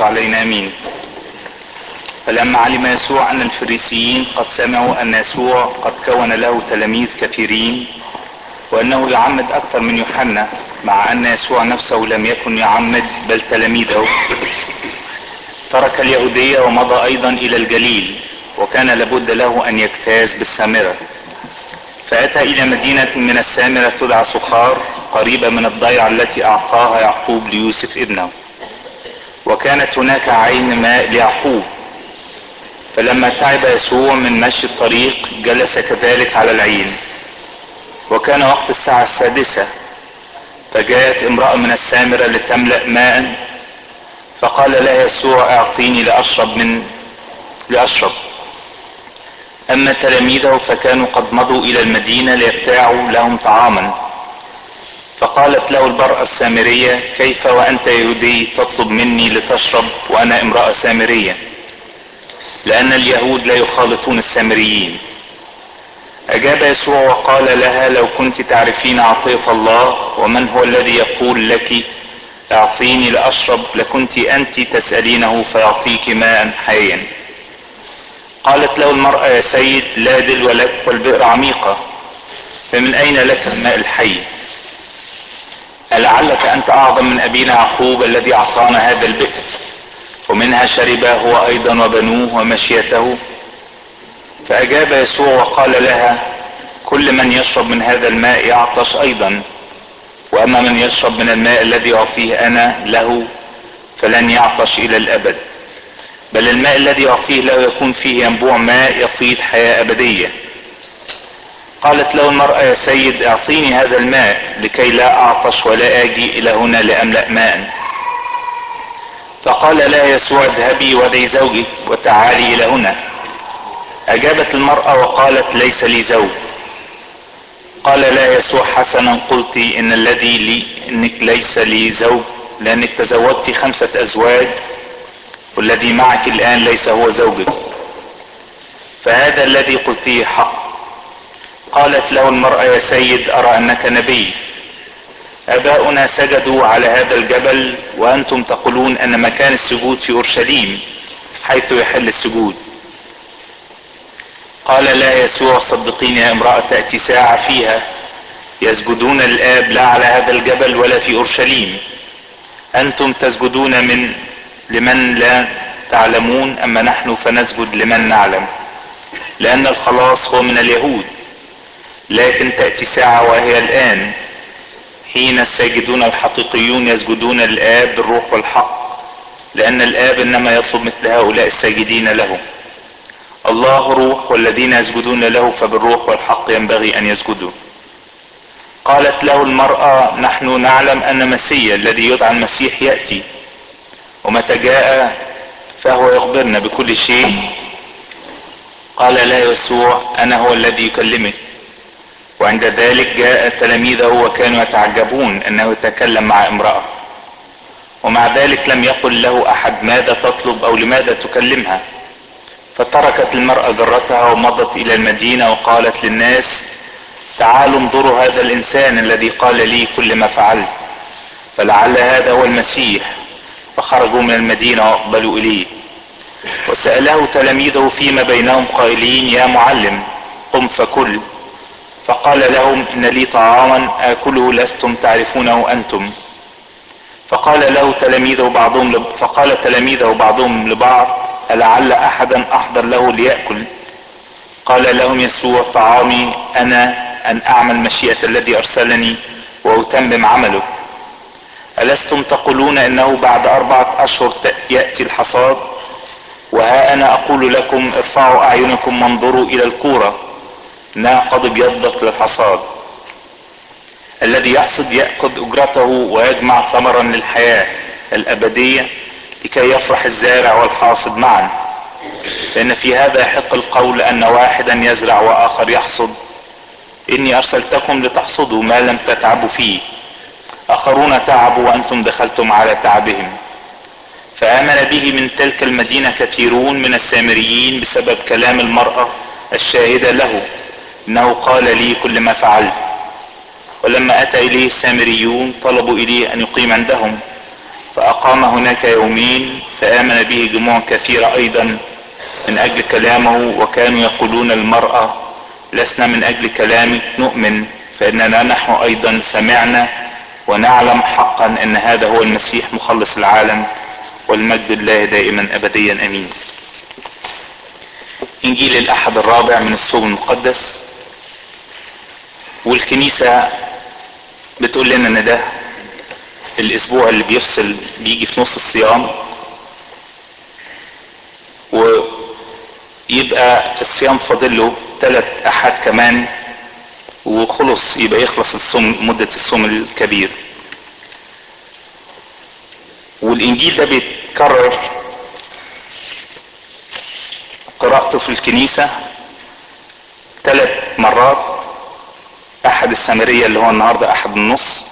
علينا امين فلما علم يسوع ان الفريسيين قد سمعوا ان يسوع قد كون له تلاميذ كثيرين وانه يعمد اكثر من يوحنا مع ان يسوع نفسه لم يكن يعمد بل تلاميذه ترك اليهودية ومضى ايضا الى الجليل وكان لابد له ان يجتاز بالسامرة فاتى الى مدينة من السامرة تدعى سخار قريبة من الضيعة التي اعطاها يعقوب ليوسف ابنه وكانت هناك عين ماء ليعقوب فلما تعب يسوع من مشي الطريق جلس كذلك على العين وكان وقت الساعة السادسة فجاءت امرأة من السامرة لتملأ ماء فقال لها يسوع اعطيني لاشرب من لاشرب اما تلاميذه فكانوا قد مضوا الى المدينة ليبتاعوا لهم طعاما فقالت له المرأة السامرية كيف وانت يهودي تطلب مني لتشرب وانا امرأة سامرية لان اليهود لا يخالطون السامريين اجاب يسوع وقال لها لو كنت تعرفين عطية الله ومن هو الذي يقول لك اعطيني لاشرب لكنت انت تسألينه فيعطيك ماء حيا قالت له المرأة يا سيد لا دلو لك والبئر عميقة فمن اين لك الماء الحي ألعلك أنت أعظم من أبينا يعقوب الذي أعطانا هذا البئر ومنها شرب هو أيضا وبنوه ومشيته فأجاب يسوع وقال لها كل من يشرب من هذا الماء يعطش أيضا وأما من يشرب من الماء الذي أعطيه أنا له فلن يعطش إلى الأبد بل الماء الذي أعطيه له يكون فيه ينبوع ماء يفيض حياة أبدية قالت له المرأة يا سيد اعطيني هذا الماء لكي لا اعطش ولا اجي الى هنا لاملأ ماء فقال لها يسوع اذهبي ودعي زوجك وتعالي الى هنا اجابت المرأة وقالت ليس لي زوج قال لا يسوع حسنا قلت ان الذي لي انك ليس لي زوج لانك تزوجت خمسة ازواج والذي معك الان ليس هو زوجك فهذا الذي قلتيه حق قالت له المرأة يا سيد أرى أنك نبي أباؤنا سجدوا على هذا الجبل وأنتم تقولون أن مكان السجود في أورشليم حيث يحل السجود قال لا يسوع صدقيني يا امرأة تأتي ساعة فيها يسجدون الآب لا على هذا الجبل ولا في أورشليم أنتم تسجدون من لمن لا تعلمون أما نحن فنسجد لمن نعلم لأن الخلاص هو من اليهود لكن تأتي ساعة وهي الآن حين الساجدون الحقيقيون يسجدون للآب بالروح والحق لأن الآب إنما يطلب مثل هؤلاء الساجدين له الله روح والذين يسجدون له فبالروح والحق ينبغي أن يسجدوا قالت له المرأة نحن نعلم أن مسيا الذي يدعى المسيح يأتي ومتى جاء فهو يخبرنا بكل شيء قال لا يسوع أنا هو الذي يكلمك وعند ذلك جاء تلاميذه وكانوا يتعجبون انه يتكلم مع امرأة ومع ذلك لم يقل له احد ماذا تطلب او لماذا تكلمها فتركت المرأة جرتها ومضت الى المدينة وقالت للناس تعالوا انظروا هذا الانسان الذي قال لي كل ما فعلت فلعل هذا هو المسيح فخرجوا من المدينة واقبلوا اليه وسأله تلاميذه فيما بينهم قائلين يا معلم قم فكل فقال لهم ان لي طعاما اكله لستم تعرفونه انتم فقال له تلاميذه بعضهم لب... فقال تلاميذه بعضهم لبعض ألعل احدا احضر له ليأكل قال لهم يسوع طعامي انا ان اعمل مشيئة الذي ارسلني واتمم عمله ألستم تقولون انه بعد اربعة اشهر يأتي الحصاد وها انا اقول لكم ارفعوا اعينكم وانظروا الى الكوره انها قد ابيضت للحصاد الذي يحصد يأخذ اجرته ويجمع ثمرا للحياة الابدية لكي يفرح الزارع والحاصد معا لان في هذا يحق القول ان واحدا يزرع واخر يحصد اني ارسلتكم لتحصدوا ما لم تتعبوا فيه اخرون تعبوا وانتم دخلتم على تعبهم فامن به من تلك المدينة كثيرون من السامريين بسبب كلام المرأة الشاهدة له انه قال لي كل ما فعلت ولما اتى اليه السامريون طلبوا اليه ان يقيم عندهم فأقام هناك يومين فآمن به جموع كثيرة أيضا من أجل كلامه وكانوا يقولون المرأة لسنا من أجل كلامك نؤمن فإننا نحن أيضا سمعنا ونعلم حقا أن هذا هو المسيح مخلص العالم والمجد الله دائما أبديا أمين إنجيل الأحد الرابع من الصوم المقدس والكنيسة بتقول لنا ان ده الاسبوع اللي بيفصل بيجي في نص الصيام ويبقى الصيام فاضله ثلاث احد كمان وخلص يبقى يخلص الصوم مدة الصوم الكبير والانجيل ده بيتكرر قراءته في الكنيسة ثلاث مرات احد السامرية اللي هو النهاردة احد النص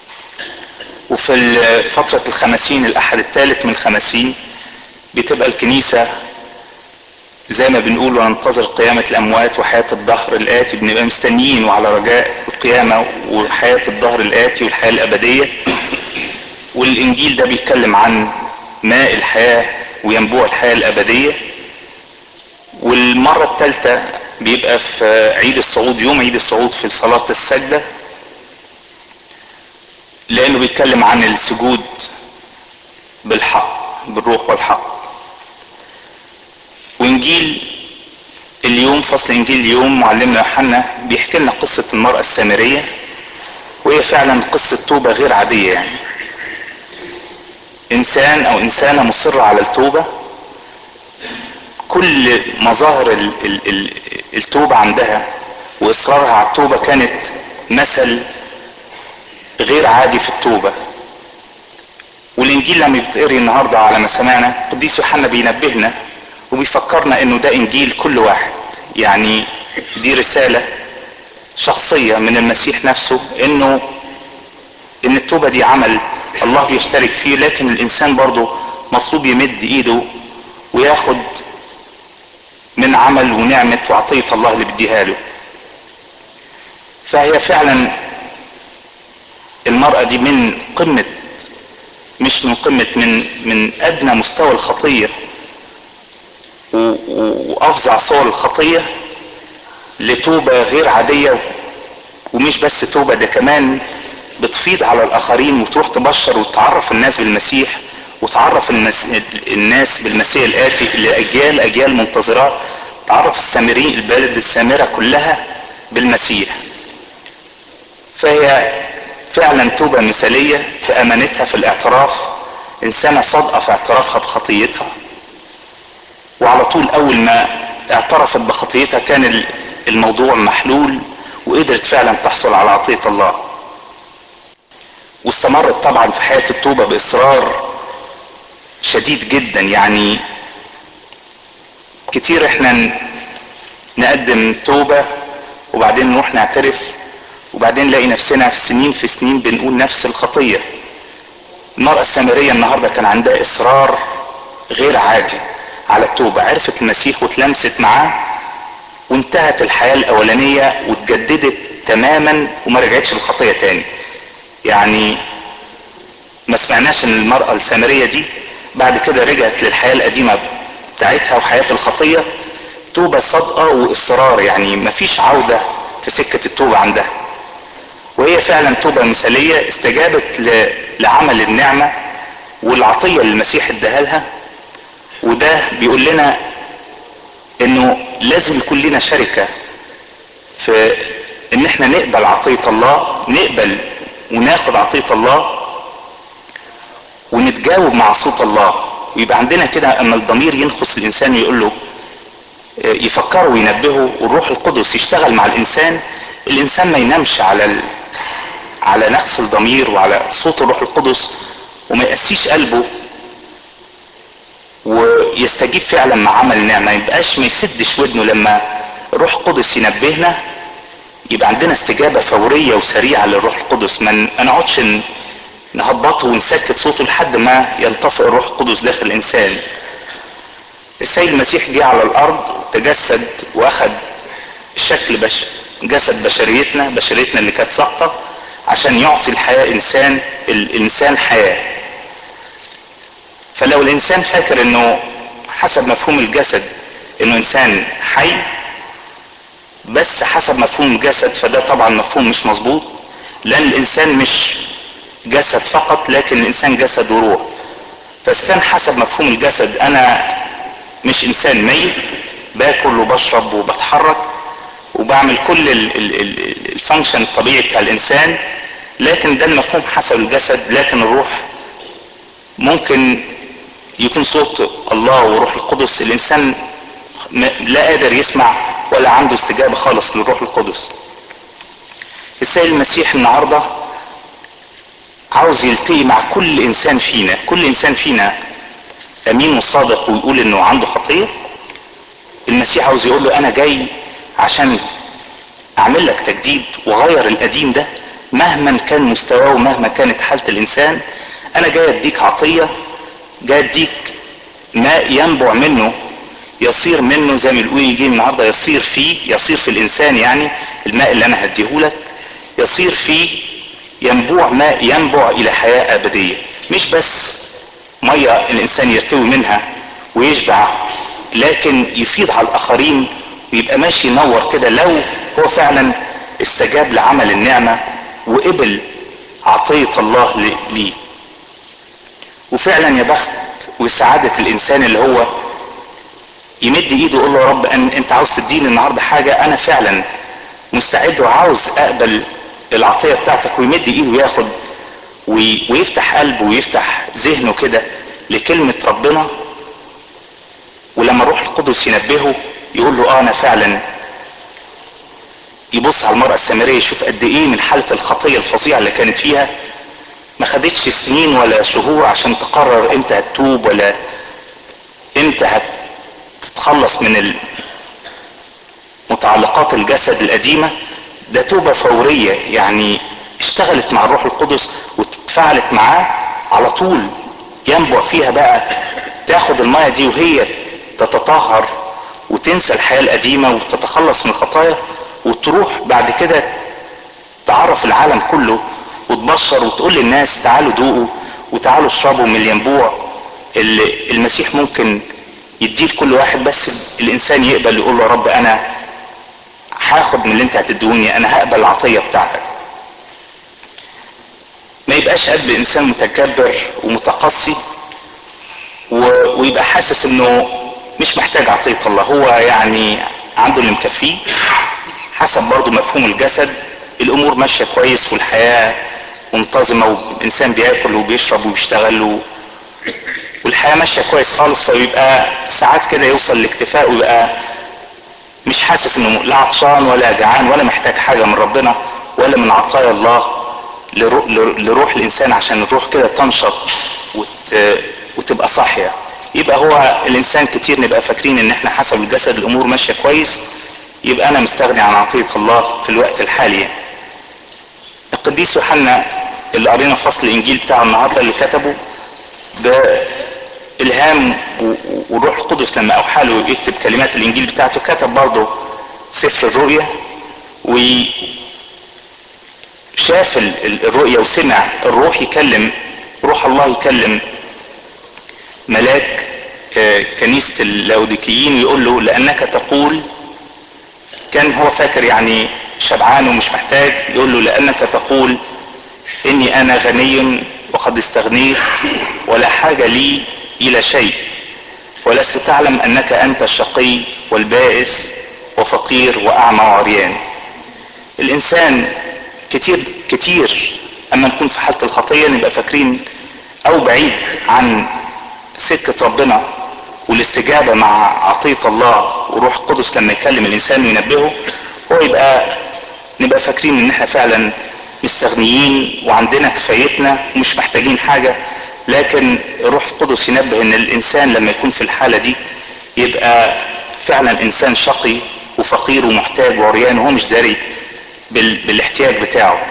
وفي فترة الخمسين الاحد الثالث من الخمسين بتبقى الكنيسة زي ما بنقول وننتظر قيامة الاموات وحياة الدهر الاتي بنبقى مستنيين وعلى رجاء القيامة وحياة الدهر الاتي والحياة الابدية والانجيل ده بيتكلم عن ماء الحياة وينبوع الحياة الابدية والمرة الثالثة بيبقى في عيد الصعود يوم عيد الصعود في صلاة السجدة لانه بيتكلم عن السجود بالحق بالروح والحق وانجيل اليوم فصل انجيل اليوم معلمنا يوحنا بيحكي لنا قصة المرأة السامرية وهي فعلا قصة توبة غير عادية يعني انسان او انسانة مصرة على التوبة كل مظاهر ال ال ال التوبة عندها واصرارها على التوبة كانت مثل غير عادي في التوبة والانجيل لما بيتقري النهاردة على ما سمعنا قديس يوحنا بينبهنا وبيفكرنا انه ده انجيل كل واحد يعني دي رسالة شخصية من المسيح نفسه انه ان التوبة دي عمل الله بيشترك فيه لكن الانسان برضه مطلوب يمد ايده وياخد من عمل ونعمة وعطية الله اللي بديها له فهي فعلا المرأة دي من قمة مش من قمة من من أدنى مستوى الخطية وأفظع صور الخطية لتوبة غير عادية ومش بس توبة ده كمان بتفيض على الآخرين وتروح تبشر وتعرف الناس بالمسيح وتعرف المس... الناس بالمسيح الآتي لأجيال أجيال منتظرة تعرف السامرين البلد السامرة كلها بالمسيح فهي فعلا توبة مثالية في أمانتها في الاعتراف إنسانة صادقة في اعترافها بخطيتها وعلى طول أول ما اعترفت بخطيتها كان الموضوع محلول وقدرت فعلا تحصل على عطية الله واستمرت طبعا في حياة التوبة بإصرار شديد جدا يعني كتير احنا نقدم توبة وبعدين نروح نعترف وبعدين نلاقي نفسنا في سنين في سنين بنقول نفس الخطية المرأة السامرية النهاردة كان عندها إصرار غير عادي على التوبة عرفت المسيح وتلمست معاه وانتهت الحياة الأولانية وتجددت تماما وما رجعتش الخطية تاني يعني ما سمعناش ان المرأة السامرية دي بعد كده رجعت للحياة القديمة بتاعتها وحياة الخطية توبة صادقة وإصرار يعني مفيش عودة في سكة التوبة عندها وهي فعلا توبة مثالية استجابت لعمل النعمة والعطية اللي المسيح اداها لها وده بيقول لنا انه لازم يكون لنا شركة في ان احنا نقبل عطية الله نقبل وناخد عطية الله ونتجاوب مع صوت الله ويبقى عندنا كده اما الضمير ينخس الانسان يقول له يفكره وينبهه والروح القدس يشتغل مع الانسان الانسان ما ينامش على ال... على نقص الضمير وعلى صوت الروح القدس وما يقسيش قلبه ويستجيب فعلا مع عمل النعمة ما يبقاش ما يسدش ودنه لما الروح القدس ينبهنا يبقى عندنا استجابة فورية وسريعة للروح القدس ما نقعدش نهبطه ونسكت صوته لحد ما ينطفئ الروح القدس داخل الانسان السيد المسيح جه على الارض تجسد واخد شكل بش جسد بشريتنا بشريتنا اللي كانت ساقطه عشان يعطي الحياه انسان الانسان حياه فلو الانسان فاكر انه حسب مفهوم الجسد انه انسان حي بس حسب مفهوم الجسد فده طبعا مفهوم مش مظبوط لان الانسان مش جسد فقط لكن الانسان جسد وروح فاذا كان حسب مفهوم الجسد انا مش انسان ميت باكل وبشرب وبتحرك وبعمل كل الفانكشن الطبيعي بتاع الانسان لكن ده المفهوم حسب الجسد لكن الروح ممكن يكون صوت الله وروح القدس الانسان لا قادر يسمع ولا عنده استجابه خالص للروح القدس السيد المسيح النهارده عاوز يلتقي مع كل انسان فينا كل انسان فينا امين وصادق ويقول انه عنده خطيه المسيح عاوز يقول له انا جاي عشان اعمل لك تجديد وغير القديم ده مهما كان مستواه ومهما كانت حالة الانسان انا جاي اديك عطية جاي اديك ماء ينبع منه يصير منه زي ما بيقول يجي النهارده يصير فيه يصير في الانسان يعني الماء اللي انا هديهولك يصير فيه ينبوع ماء ينبع الى حياة ابدية مش بس مية الانسان يرتوي منها ويشبع لكن يفيض على الاخرين ويبقى ماشي ينور كده لو هو فعلا استجاب لعمل النعمة وقبل عطية الله ليه وفعلا يا بخت وسعادة الانسان اللي هو يمد ايده ويقول له يا رب أن انت عاوز تديني النهارده حاجة انا فعلا مستعد وعاوز اقبل العطية بتاعتك ويمد ايده وياخد ويفتح قلبه ويفتح ذهنه كده لكلمة ربنا ولما الروح القدس ينبهه يقول له اه انا فعلا يبص على المرأة السامرية يشوف قد ايه من حالة الخطية الفظيعة اللي كانت فيها ما خدتش سنين ولا شهور عشان تقرر امتى هتتوب ولا امتى هتتخلص من متعلقات الجسد القديمة ده توبة فورية يعني اشتغلت مع الروح القدس وتفاعلت معاه على طول ينبع فيها بقى تاخد المية دي وهي تتطهر وتنسى الحياة القديمة وتتخلص من الخطايا وتروح بعد كده تعرف العالم كله وتبشر وتقول للناس تعالوا دوقوا وتعالوا اشربوا من الينبوع اللي المسيح ممكن يديه لكل واحد بس الانسان يقبل يقول له يا رب انا هاخد من اللي انت هتدوني انا هقبل العطية بتاعتك ما يبقاش قلب انسان متكبر ومتقصي ويبقى حاسس انه مش محتاج عطية الله هو يعني عنده اللي مكفيه حسب برضه مفهوم الجسد الامور ماشية كويس والحياة منتظمة والانسان بياكل وبيشرب وبيشتغل و... والحياة ماشية كويس خالص فبيبقى ساعات كده يوصل لاكتفاء ويبقى مش حاسس انه لا عطشان ولا جعان ولا محتاج حاجة من ربنا ولا من عطايا الله لروح الانسان عشان الروح كده تنشط وت... وتبقى صاحية يبقى هو الانسان كتير نبقى فاكرين ان احنا حسب الجسد الامور ماشية كويس يبقى انا مستغني عن عطية الله في الوقت الحالي القديس يوحنا اللي قرينا فصل الانجيل بتاع النهاردة اللي كتبه بإلهام والروح القدس لما أوحى له يكتب كلمات الإنجيل بتاعته كتب برضه سفر الرؤيا وشاف الرؤيا وسمع الروح يكلم روح الله يكلم ملاك كنيسة اللاوديكيين يقول له لأنك تقول كان هو فاكر يعني شبعان ومش محتاج يقول له لأنك تقول إني أنا غني وقد استغنيت ولا حاجة لي إلى شيء ولست تعلم أنك أنت الشقي والبائس وفقير وأعمى وعريان الإنسان كتير كتير أما نكون في حالة الخطية نبقى فاكرين أو بعيد عن سكة ربنا والاستجابة مع عطية الله وروح القدس لما يكلم الإنسان وينبهه هو يبقى نبقى فاكرين إن إحنا فعلا مستغنيين وعندنا كفايتنا ومش محتاجين حاجة لكن الروح القدس ينبه ان الانسان لما يكون في الحالة دي يبقى فعلا انسان شقي وفقير ومحتاج وعريان وهو مش داري بالاحتياج بتاعه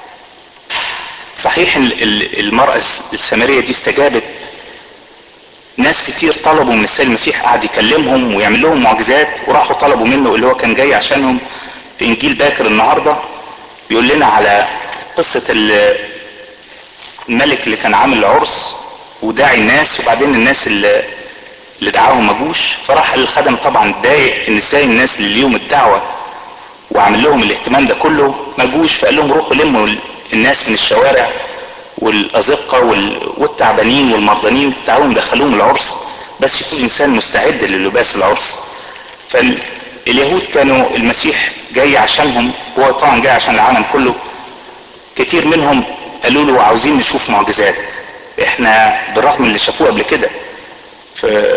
صحيح المرأة السامرية دي استجابت ناس كتير طلبوا من السيد المسيح قعد يكلمهم ويعمل لهم معجزات وراحوا طلبوا منه اللي هو كان جاي عشانهم في انجيل باكر النهارده بيقول لنا على قصة الملك اللي كان عامل العرس وداعي الناس وبعدين الناس اللي اللي دعاهم ما جوش فراح الخدم طبعا اتضايق ان ازاي الناس اللي ليهم الدعوه وعمل لهم الاهتمام ده كله ما جوش فقال لهم روحوا لموا الناس من الشوارع والازقه والتعبانين والمرضانين تعالوا دخلوهم العرس بس يكون انسان مستعد للباس العرس فاليهود كانوا المسيح جاي عشانهم وهو طبعا جاي عشان العالم كله كتير منهم قالوا له عاوزين نشوف معجزات احنا بالرغم اللي شافوه قبل كده في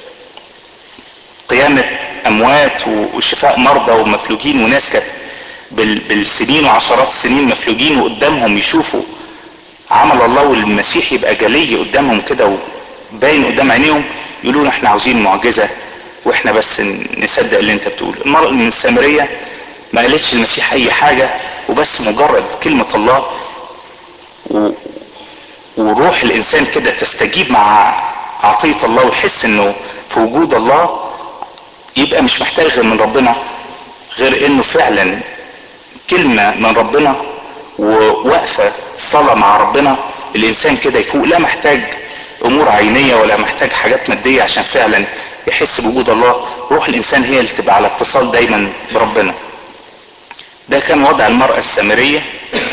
قيامة أموات وشفاء مرضى ومفلوجين وناس كانت بالسنين وعشرات السنين مفلوجين وقدامهم يشوفوا عمل الله والمسيح يبقى جلي قدامهم كده وباين قدام عينيهم يقولوا احنا عاوزين معجزة واحنا بس نصدق اللي انت بتقوله المرأة من السامرية ما قالتش المسيح اي حاجة وبس مجرد كلمة الله و... وروح الانسان كده تستجيب مع عطية الله ويحس انه في وجود الله يبقى مش محتاج غير من ربنا غير انه فعلا كلمة من ربنا ووقفة صلاة مع ربنا الانسان كده يفوق لا محتاج امور عينية ولا محتاج حاجات مادية عشان فعلا يحس بوجود الله روح الانسان هي اللي تبقى على اتصال دايما بربنا ده كان وضع المرأة السامرية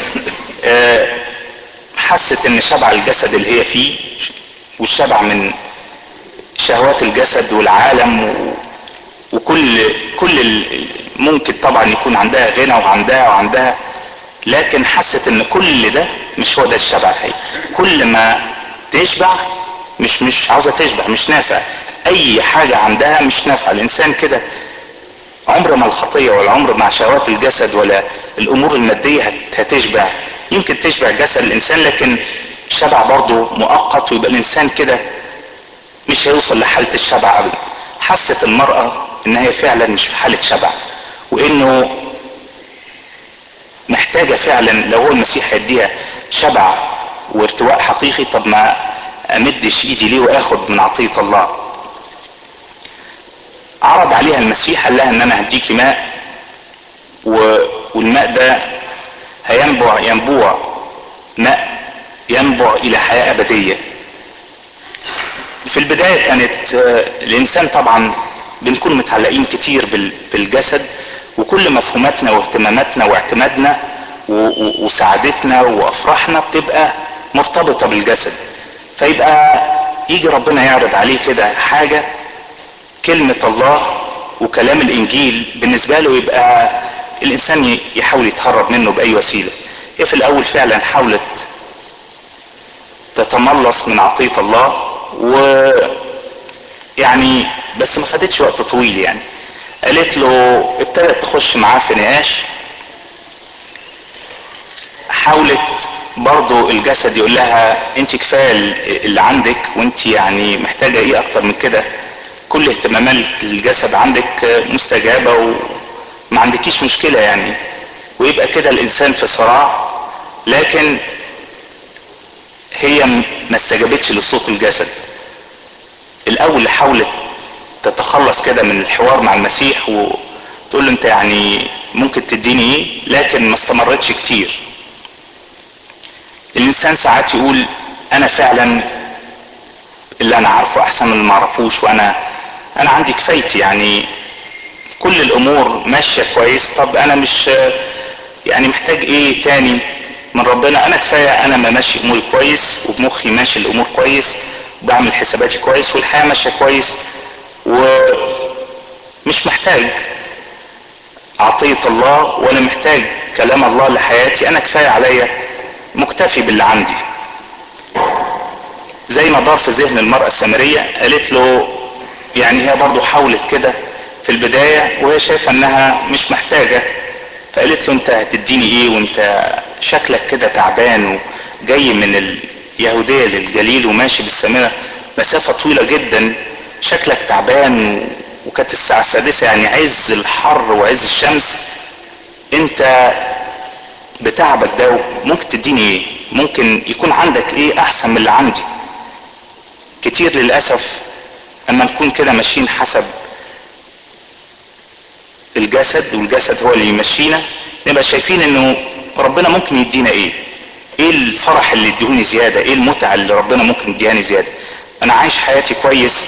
حست ان شبع الجسد اللي هي فيه والشبع من شهوات الجسد والعالم و... وكل كل ممكن طبعا يكون عندها غنى وعندها وعندها لكن حست ان كل ده مش هو ده الشبع الحقيقي كل ما تشبع مش مش عاوزه تشبع مش نافع اي حاجه عندها مش نافعه الانسان كده عمر ما الخطيه ولا عمر مع شهوات الجسد ولا الامور الماديه هتشبع يمكن تشبع جسد الانسان لكن شبع برضه مؤقت ويبقى الانسان كده مش هيوصل لحالة الشبع ابدا حست المرأة ان هي فعلا مش في حالة شبع وانه محتاجة فعلا لو هو المسيح هيديها شبع وارتواء حقيقي طب ما امدش ايدي ليه واخد من عطية الله عرض عليها المسيح قال لها ان انا هديكي ماء والماء ده هينبع ينبوع ماء ينبع الى حياة ابدية في البداية كانت الانسان طبعا بنكون متعلقين كتير بالجسد وكل مفهوماتنا واهتماماتنا واعتمادنا وسعادتنا وافراحنا بتبقى مرتبطة بالجسد فيبقى يجي ربنا يعرض عليه كده حاجة كلمة الله وكلام الانجيل بالنسبة له يبقى الانسان يحاول يتهرب منه باي وسيلة هي في الاول فعلا حاولت تتملص من عطية الله و يعني بس ما خدتش وقت طويل يعني قالت له ابتدت تخش معاه في نقاش حاولت برضو الجسد يقول لها انت كفايه اللي عندك وانت يعني محتاجه ايه اكتر من كده كل اهتمامات الجسد عندك مستجابه وما عندكيش مشكله يعني ويبقى كده الانسان في صراع لكن هي ما استجابتش لصوت الجسد الاول حاولت تتخلص كده من الحوار مع المسيح وتقول له انت يعني ممكن تديني ايه لكن ما استمرتش كتير الانسان ساعات يقول انا فعلا اللي انا عارفه احسن من اللي ما اعرفوش وانا انا عندي كفايتي يعني كل الامور ماشيه كويس طب انا مش يعني محتاج ايه تاني من ربنا انا كفايه انا ما ماشي اموري كويس وبمخي ماشي الامور كويس بعمل حساباتي كويس والحياه ماشيه كويس ومش محتاج عطيه الله ولا محتاج كلام الله لحياتي انا كفايه عليا مكتفي باللي عندي زي ما دار في ذهن المرأة السامرية قالت له يعني هي برضو حاولت كده في البداية وهي شايفة انها مش محتاجة فقالت له انت هتديني ايه وانت شكلك كده تعبان وجاي من اليهودية للجليل وماشي بالسامرة مسافة طويلة جدا شكلك تعبان وكانت الساعة السادسة يعني عز الحر وعز الشمس انت بتعبك ده ممكن تديني ايه ممكن يكون عندك ايه احسن من اللي عندي كتير للأسف اما نكون كده ماشيين حسب الجسد والجسد هو اللي يمشينا نبقى شايفين انه ربنا ممكن يدينا ايه ايه الفرح اللي يديهوني زيادة ايه المتعة اللي ربنا ممكن يديهاني زيادة انا عايش حياتي كويس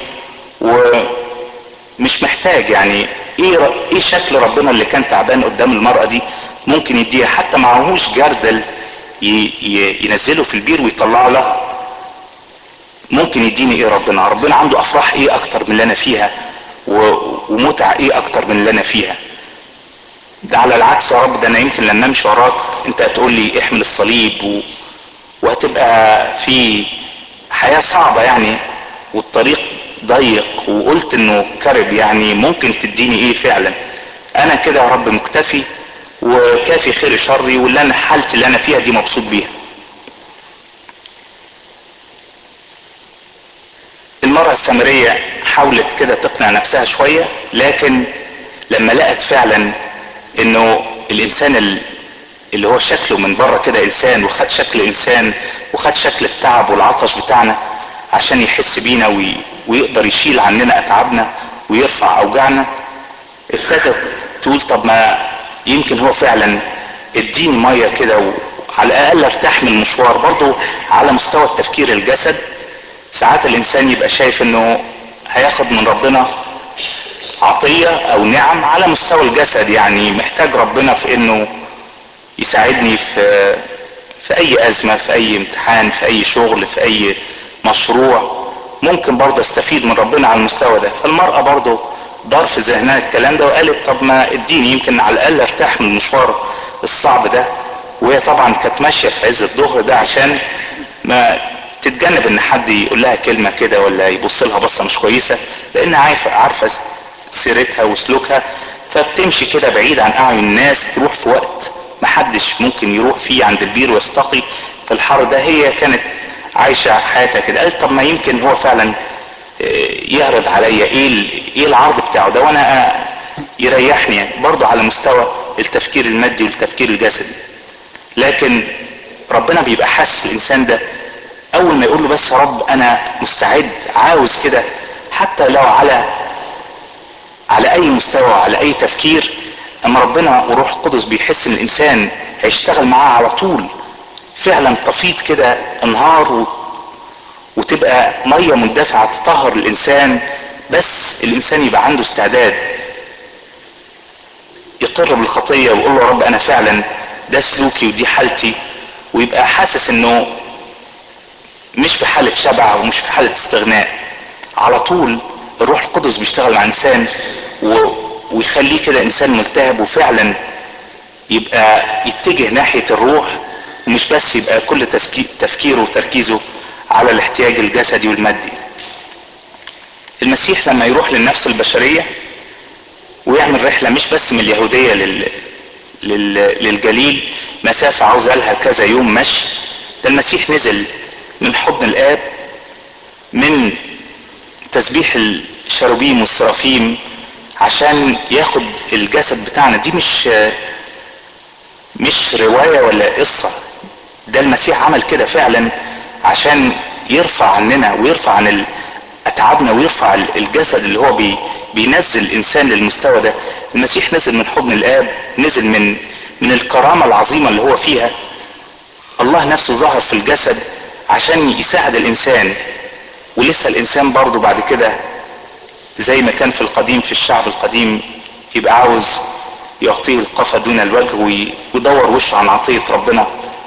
ومش محتاج يعني ايه ايه شكل ربنا اللي كان تعبان قدام المرأة دي ممكن يديها حتى معهوش جردل ينزله في البير ويطلعه لها ممكن يديني ايه ربنا ربنا عنده افراح ايه اكتر من اللي انا فيها ومتع ايه اكتر من اللي انا فيها ده على العكس يا رب ده انا يمكن لما امشي وراك انت هتقول لي احمل الصليب و... وهتبقى في حياة صعبة يعني والطريق ضيق وقلت انه كرب يعني ممكن تديني ايه فعلا انا كده يا رب مكتفي وكافي خير شري واللي انا حالتي اللي انا فيها دي مبسوط بيها المرأة السامرية حاولت كده تقنع نفسها شوية لكن لما لقت فعلا انه الانسان اللي هو شكله من بره كده انسان وخد شكل انسان وخد شكل التعب والعطش بتاعنا عشان يحس بينا وي... ويقدر يشيل عننا اتعابنا ويرفع اوجاعنا ابتدت تقول طب ما يمكن هو فعلا اديني ميه كده وعلى الاقل ارتاح من المشوار برضه على مستوى التفكير الجسد ساعات الانسان يبقى شايف انه هياخد من ربنا عطية او نعم على مستوى الجسد يعني محتاج ربنا في انه يساعدني في في اي ازمة في اي امتحان في اي شغل في اي مشروع ممكن برضه استفيد من ربنا على المستوى ده فالمرأة برضه دار في ذهنها الكلام ده وقالت طب ما اديني يمكن على الاقل ارتاح من المشوار الصعب ده وهي طبعا كانت ماشية في عز الظهر ده عشان ما تتجنب ان حد يقول لها كلمة كده ولا يبص لها بصة مش كويسة لان عارفة عارفة سيرتها وسلوكها فبتمشي كده بعيد عن اعين الناس تروح في وقت محدش ممكن يروح فيه عند البير ويستقي في الحر ده هي كانت عايشة حياتها كده قالت طب ما يمكن هو فعلا يعرض عليا ايه ايه العرض بتاعه ده وانا يريحني يعني برضه على مستوى التفكير المادي والتفكير الجسدي لكن ربنا بيبقى حاسس الانسان ده اول ما يقول له بس يا رب انا مستعد عاوز كده حتى لو على على اي مستوى على اي تفكير اما ربنا وروح القدس بيحس ان الانسان هيشتغل معاه على طول فعلا تفيض كده انهار و... وتبقى ميه مندفعه تطهر الانسان بس الانسان يبقى عنده استعداد يقر بالخطيه ويقول له يا رب انا فعلا ده سلوكي ودي حالتي ويبقى حاسس انه مش في حالة شبع ومش في حالة استغناء على طول الروح القدس بيشتغل مع انسان و... ويخليه كده انسان ملتهب وفعلا يبقى يتجه ناحية الروح ومش بس يبقى كل تسكي... تفكيره وتركيزه على الاحتياج الجسدي والمادي المسيح لما يروح للنفس البشرية ويعمل رحلة مش بس من اليهودية لل... لل... للجليل مسافة عاوزة لها كذا يوم مشي ده المسيح نزل من حضن الاب من تسبيح الشروبيم والسرافيم عشان ياخد الجسد بتاعنا دي مش مش رواية ولا قصة ده المسيح عمل كده فعلا عشان يرفع عننا ويرفع عن اتعابنا ويرفع الجسد اللي هو بي بينزل الانسان للمستوى ده المسيح نزل من حضن الاب نزل من من الكرامة العظيمة اللي هو فيها الله نفسه ظهر في الجسد عشان يساعد الانسان ولسه الانسان برضه بعد كده زي ما كان في القديم في الشعب القديم يبقى عاوز يعطيه القفا دون الوجه ويدور وشه عن عطية ربنا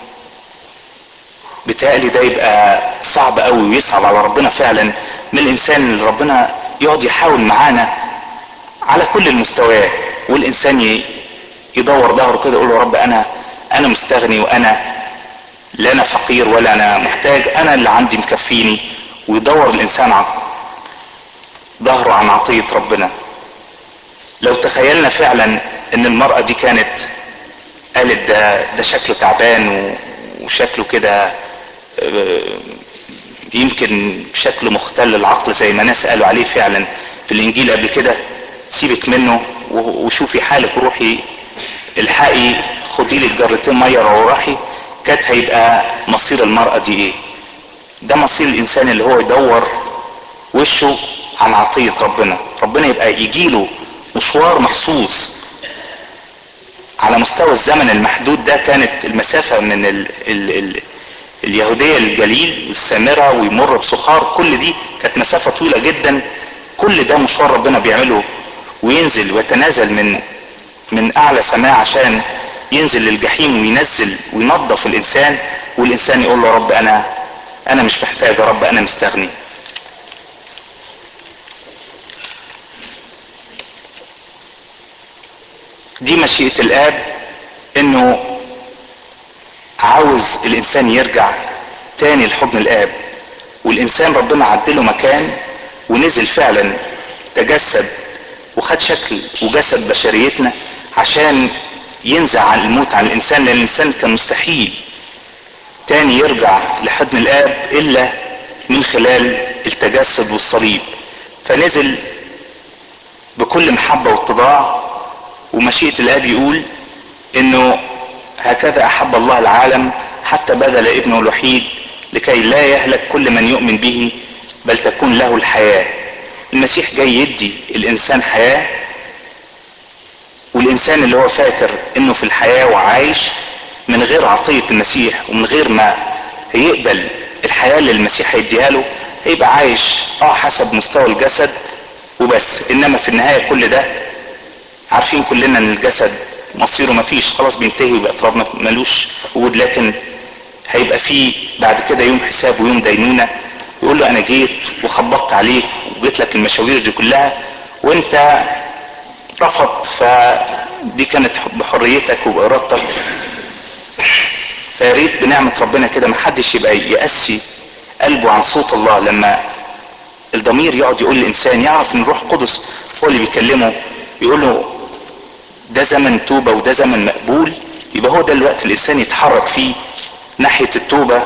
بتهيألي ده يبقى صعب قوي ويصعب على ربنا فعلا من الانسان اللي ربنا يقعد يحاول معانا على كل المستويات والانسان يدور ظهره كده يقول له رب انا انا مستغني وانا لا انا فقير ولا انا محتاج انا اللي عندي مكفيني ويدور الانسان ظهره عن عطية ربنا لو تخيلنا فعلا ان المرأة دي كانت قالت ده ده شكله تعبان وشكله كده يمكن شكله مختل العقل زي ما ناس قالوا عليه فعلا في الانجيل قبل كده سيبك منه وشوفي حالك وروحي الحقي خدي لك جرتين ميه وروحي كانت هيبقى مصير المرأة دي ايه ده مصير الانسان اللي هو يدور وشه عن عطية ربنا ربنا يبقى يجيله مشوار مخصوص على مستوى الزمن المحدود ده كانت المسافة من ال ال ال اليهودية للجليل والسامرة ويمر بصخار كل دي كانت مسافة طويلة جدا كل ده مشوار ربنا بيعمله وينزل ويتنازل من من اعلى سماء عشان ينزل للجحيم وينزل وينظف الانسان والانسان يقول له يا رب انا انا مش محتاج يا رب انا مستغني دي مشيئة الاب انه عاوز الانسان يرجع تاني لحضن الاب والانسان ربنا عدله مكان ونزل فعلا تجسد وخد شكل وجسد بشريتنا عشان ينزع عن الموت عن الانسان لان الانسان كان مستحيل تاني يرجع لحضن الاب الا من خلال التجسد والصليب فنزل بكل محبة واتضاع ومشيئة الاب يقول انه هكذا احب الله العالم حتى بذل ابنه الوحيد لكي لا يهلك كل من يؤمن به بل تكون له الحياة المسيح جاي يدي الانسان حياة والانسان اللي هو فاكر انه في الحياة وعايش من غير عطية المسيح ومن غير ما يقبل الحياة اللي المسيح هيديها له هيبقى عايش اه حسب مستوى الجسد وبس انما في النهاية كل ده عارفين كلنا ان الجسد مصيره مفيش خلاص بينتهي ويبقى تراب ملوش وجود لكن هيبقى فيه بعد كده يوم حساب ويوم دينونة يقول له انا جيت وخبطت عليك وجيت لك المشاوير دي كلها وانت رفضت فدي كانت بحريتك وبارادتك فيا ريت بنعمة ربنا كده محدش يبقى يقسي قلبه عن صوت الله لما الضمير يقعد يقول للانسان يعرف ان الروح القدس هو اللي بيكلمه يقول له ده زمن توبة وده زمن مقبول يبقى هو ده الوقت الانسان يتحرك فيه ناحية التوبة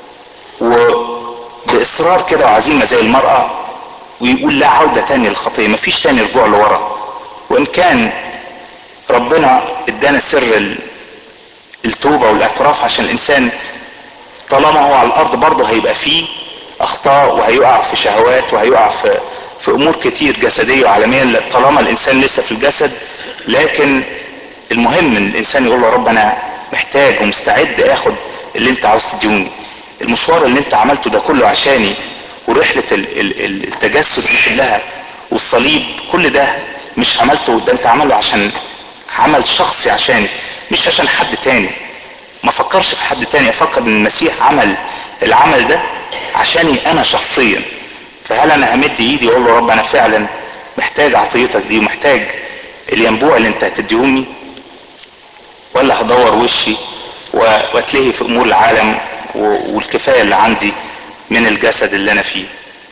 وباصرار كده وعزيمة زي المرأة ويقول لا عودة تاني للخطية مفيش تاني رجوع لورا وان كان ربنا ادانا سر التوبة والاعتراف عشان الانسان طالما هو على الارض برضه هيبقى فيه اخطاء وهيقع في شهوات وهيقع في في امور كتير جسدية وعالمية طالما الانسان لسه في الجسد لكن المهم ان الانسان يقول له رب انا محتاج ومستعد اخد اللي انت عاوز تديوني المشوار اللي انت عملته ده كله عشاني ورحلة التجسد دي كلها والصليب كل ده مش عملته ده انت عمله عشان عمل شخصي عشاني مش عشان حد تاني ما فكرش في حد تاني افكر ان المسيح عمل العمل ده عشاني انا شخصيا فهل انا همد ايدي واقول له رب انا فعلا محتاج عطيتك دي ومحتاج الينبوع اللي انت هتديهوني ولا هدور وشي واتلهي في امور العالم والكفايه اللي عندي من الجسد اللي انا فيه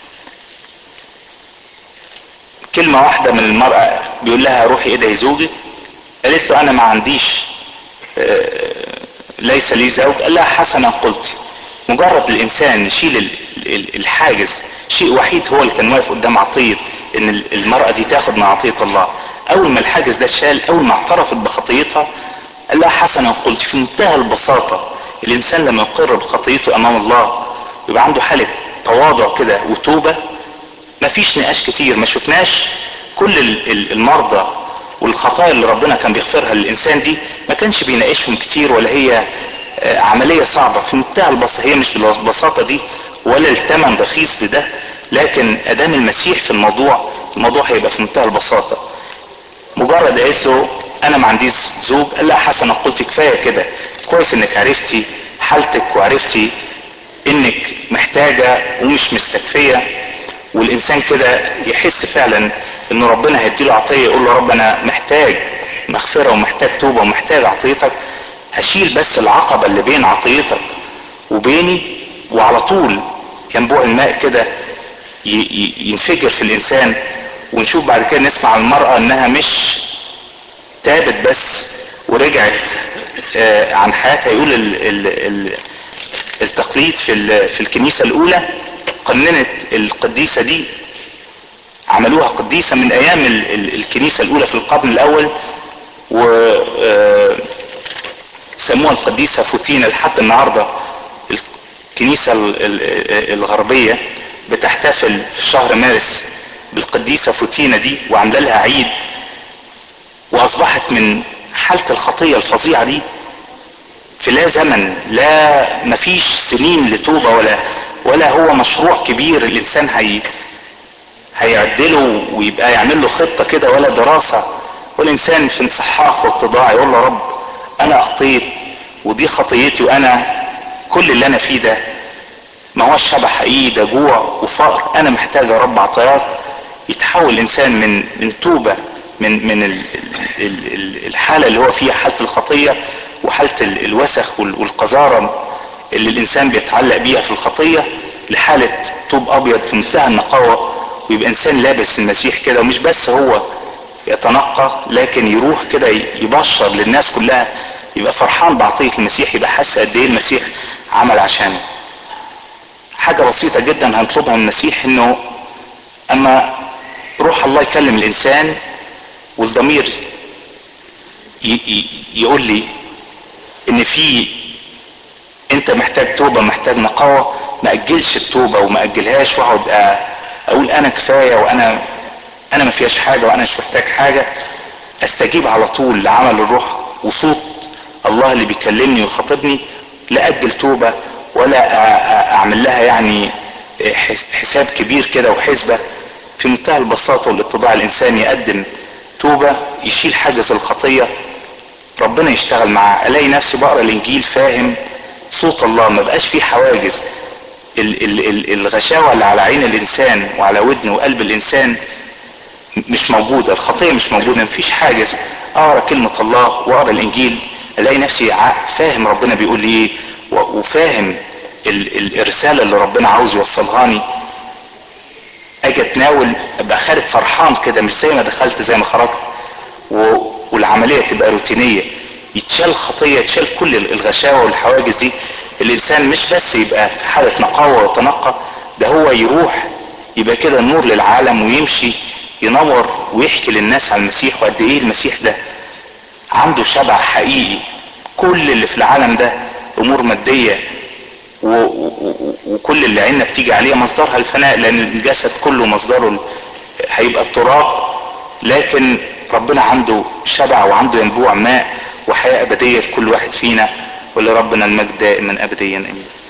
كلمه واحده من المراه بيقول لها روحي ادعي زوجك قالت له انا ما عنديش ليس لي زوج قال لها حسنا قلت مجرد الانسان يشيل الحاجز شيء وحيد هو اللي كان واقف قدام عطيه ان المراه دي تاخد من عطيه الله اول ما الحاجز ده اتشال اول ما اعترفت بخطيتها قال لها حسنا قلت في منتهى البساطه الانسان لما يقر بخطيته امام الله يبقى عنده حاله تواضع كده وتوبه مفيش نقاش كتير ما شفناش كل المرضى والخطايا اللي ربنا كان بيغفرها للانسان دي ما كانش بيناقشهم كتير ولا هي عملية صعبة في منتهى البساطة هي مش بالبساطة دي ولا الثمن رخيص لده لكن ادام المسيح في الموضوع الموضوع هيبقى في منتهى البساطة مجرد قالت له انا ما عنديش زوج قال لها حسن قلت كفاية كده كويس انك عرفتي حالتك وعرفتي انك محتاجة ومش مستكفية والانسان كده يحس فعلا ان ربنا هيديله عطية يقول له رب انا محتاج مغفرة ومحتاج توبة ومحتاج عطيتك هشيل بس العقبة اللي بين عطيتك وبيني وعلى طول ينبوع الماء كده ينفجر في الانسان ونشوف بعد كده نسمع عن المرأة انها مش تابت بس ورجعت آه عن حياتها يقول ال ال ال التقليد في, في الكنيسة الاولى قننت القديسة دي عملوها قديسة من ايام ال ال الكنيسة الاولى في القرن الاول و آه سموها القديسة فوتينا لحد النهاردة الكنيسة الغربية بتحتفل في شهر مارس بالقديسة فوتينا دي وعاملة لها عيد واصبحت من حالة الخطية الفظيعة دي في لا زمن لا مفيش سنين لتوبة ولا ولا هو مشروع كبير الانسان هي هيعدله ويبقى يعمل له خطة كده ولا دراسة والانسان في انصحاق واتضاع يقول له رب انا اخطيت ودي خطيتي وانا كل اللي انا فيه ده ما هو الشبع حقيقي ده جوع وفقر انا محتاج يا رب عطاياك يتحول الانسان من من توبه من من ال ال ال الحاله اللي هو فيها حاله الخطيه وحاله الوسخ والقذاره اللي الانسان بيتعلق بيها في الخطيه لحاله توب ابيض في منتهى النقاوه ويبقى انسان لابس المسيح كده ومش بس هو يتنقى لكن يروح كده يبشر للناس كلها يبقى فرحان بعطيه المسيح يبقى حاسس قد ايه المسيح عمل عشانه حاجة بسيطة جدا هنطلبها من المسيح انه اما روح الله يكلم الانسان والضمير يقول لي ان في انت محتاج توبة محتاج نقاوة ما اجلش التوبة وما اجلهاش واقعد اقول انا كفاية وانا انا ما فيهاش حاجة وانا مش محتاج حاجة استجيب على طول لعمل الروح وصوت الله اللي بيكلمني ويخاطبني لا اجل توبة ولا اعمل لها يعني حساب كبير كده وحسبة في منتهى البساطة والاتضاع الانسان يقدم توبة يشيل حاجز الخطية ربنا يشتغل معاه الاقي نفسي بقرا الانجيل فاهم صوت الله ما بقاش فيه حواجز ال ال ال الغشاوة اللي على عين الانسان وعلى ودن وقلب الانسان مش موجودة الخطية مش موجودة مفيش حاجز اقرا كلمة الله واقرا الانجيل الاقي نفسي فاهم ربنا بيقول لي ايه وفاهم الرسالة اللي ربنا عاوز يوصلهاني اجي اتناول ابقى خارج فرحان كده مش زي ما دخلت زي ما خرجت والعملية تبقى روتينية يتشال خطية يتشال كل الغشاوة والحواجز دي الانسان مش بس يبقى في حالة نقاوة وتنقى ده هو يروح يبقى كده نور للعالم ويمشي ينور ويحكي للناس عن المسيح وقد ايه المسيح ده عنده شبع حقيقي كل اللي في العالم ده امور مادية و... و... وكل اللي عيننا بتيجي عليه مصدرها الفناء لان الجسد كله مصدره هيبقى التراب لكن ربنا عنده شبع وعنده ينبوع ماء وحياة ابدية لكل واحد فينا ولربنا المجد دائما ابديا امين